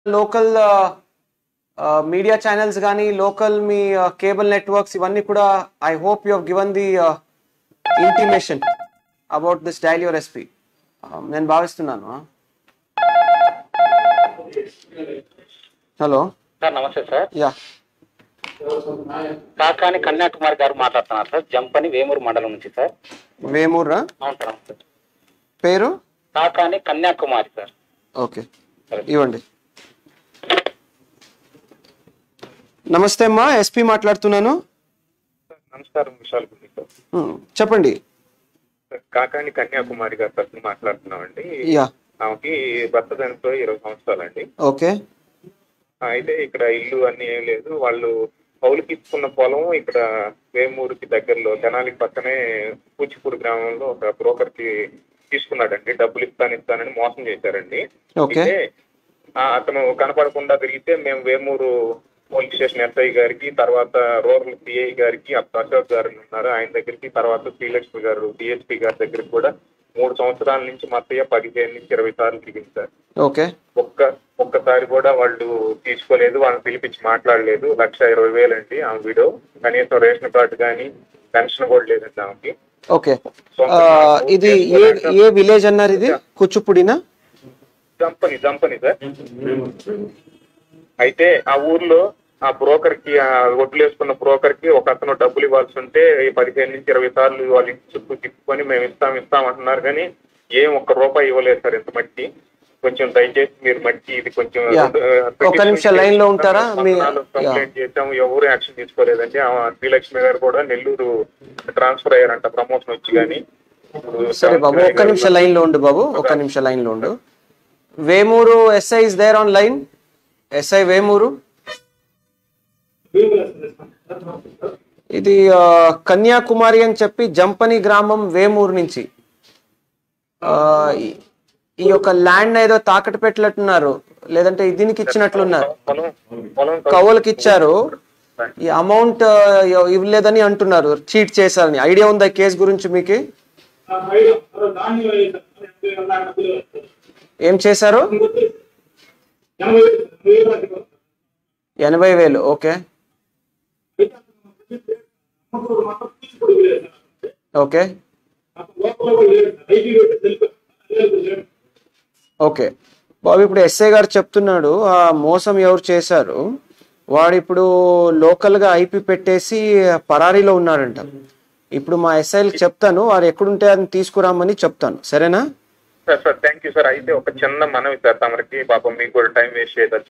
Local media channels కానీ local మీ cable networks ఇవన్నీ కూడా I hope you have given the intimation about this dial your SP నేను భావిస్తున్నాను హలో సార్ నమస్తే సార్ యా కాకాని కన్యాకుమారి గారు మాట్లాడుతున్నారు సార్ జంపని వేమూరు మండలం నుంచి సార్ వేమూర్రా అవును సార్ అవును సార్ పేరు కాకాని కన్యాకుమారి సార్ ఓకే ఇవ్వండి నమస్తే అమ్మా ఎస్పీ మాట్లాడుతున్నాను నమస్కారం విశాల్ గుడి సార్ Hmm, చెప్పండి సార్, కాకాని కన్యాకుమారి గారి తరఫున మాట్లాడుతున్నామండి యా ఆమెకి భర్త చనిపోయి ఇరవై సంవత్సరాలండి ఓకే ఆ, అయితే ఇక్కడ ఇల్లు అన్ని ఏం లేదు వాళ్ళు కౌలుకి ఇచ్చుకున్న పొలం ఇక్కడ వేమూరుకి దగ్గరలో తెనాలికి పక్కనే పూచిపూడి గ్రామంలో ఒక బ్రోకర్ కి తీసుకున్నాడండి డబ్బులు ఇస్తాను ఇస్తానని మోసం చేశారండి ఓకే అయితే ఆ, అతను కనపడకుండా తిరిగితే మేము వేమూరు పోలీస్ స్టేషన్ ఎస్ఐ గారికి తర్వాత రూరల్ సిఐ గారికి అప్పుడు అశోక్ గారు ఉన్నారు ఆయన దగ్గరికి తర్వాత శ్రీలక్ష్మి గారు డిఎస్పీ గారి దగ్గరికి కూడా మూడు సంవత్సరాల నుంచి మత్తయ్య పదిహేను నుంచి ఇరవై సార్లు తిరిగింది సార్ ఓకే ఒక్క ఒక్కసారి కూడా వాళ్ళు తీసుకోలేదు వాళ్ళని పిలిపించి మాట్లాడలేదు లక్ష ఇరవై వేలు అండి ఆమె విడో కనీసం రేషన్ కార్డు కానీ పెన్షన్ కూడా లేదండి ఆమెకి ఓకే ఆ, ఇది ఏ ఏ విలేజ్ అన్నారు ఇది కూచిపూడినా దంపని దంపని సార్ అయితే ఆ ఊర్లో ఆ బ్రోకర్ కి ఆ ఒడ్లు వేసుకున్న బ్రోకర్ కి ఒక అతను డబ్బులు ఇవ్వాల్సి ఉంటే ఈ పదిహేను నుంచి ఇరవై సార్లు వాళ్ళ ఇంటి చుట్టూ తిప్పుకొని మేము ఇస్తాం ఇస్తాం అంటున్నారు కానీ ఏం ఒక్క రూపాయి ఇవ్వలేదు సార్ ఇంత మట్టి కొంచెం దయచేసి మీరు మట్టి ఇది కొంచెం Yeah. ఆ, ఒక్క నిమిషం line లో ఉంటారా? మీ- కంప్లైంట్ చేసాం ఎవరు యాక్షన్ తీసుకోలేదండి ఆ శ్రీలక్ష్మి గారు కూడా నెల్లూరు ట్రాన్స్ఫర్ అయ్యారంట ప్రమోషన్ వచ్చి కానీ ఇప్పుడు సరే బాబు ఒక్క నిమిషం లైన్ లో ఉండు బాబు ఒక్క నిమిషం లైన్ లో ఉండు Vemuru SI is there on line SI Vemuru ఇది ఆ, కన్యాకుమారి అని చెప్పి జంపని గ్రామం వేమూరు నుంచి ఆ, ఈ- ఈ యొక్క ల్యాండ్ ఏదో తాకట్టు పెట్టినట్టున్నారు లేదంటే దీనికి ఇచ్చినట్లున్నారు పొలం పొలం కవులకి ఇచ్చారు ఈ అమౌంట్ ఇవ్వలేదని అంటున్నారు చీట్ చేశారని ఐడియా ఉందా ఈ కేసు గురించి మీకు ఏం చేశారు ఎనభై వేలు ఓకే ఓకే ఓకే బాబు ఇప్పుడు ఎస్ఐ గారు చెప్తున్నాడు ఆ మోసం ఎవరు చేశారు వాడు ఇప్పుడు లోకల్ గా ఐపీ పెట్టేసి పరారీలో ఉన్నాడంట ఇప్పుడు మా ఎస్ఐకి చెప్తాను వాడు ఎక్కడుంటే అది తీసుకురామని చెప్తాను సరేనా sir sir thank you sir అయితే ఒక చిన్న మనవి సార్ తమరికి పాపం మీకు కూడా టైం వేస్ట్ చేయదలుచుకోలేదు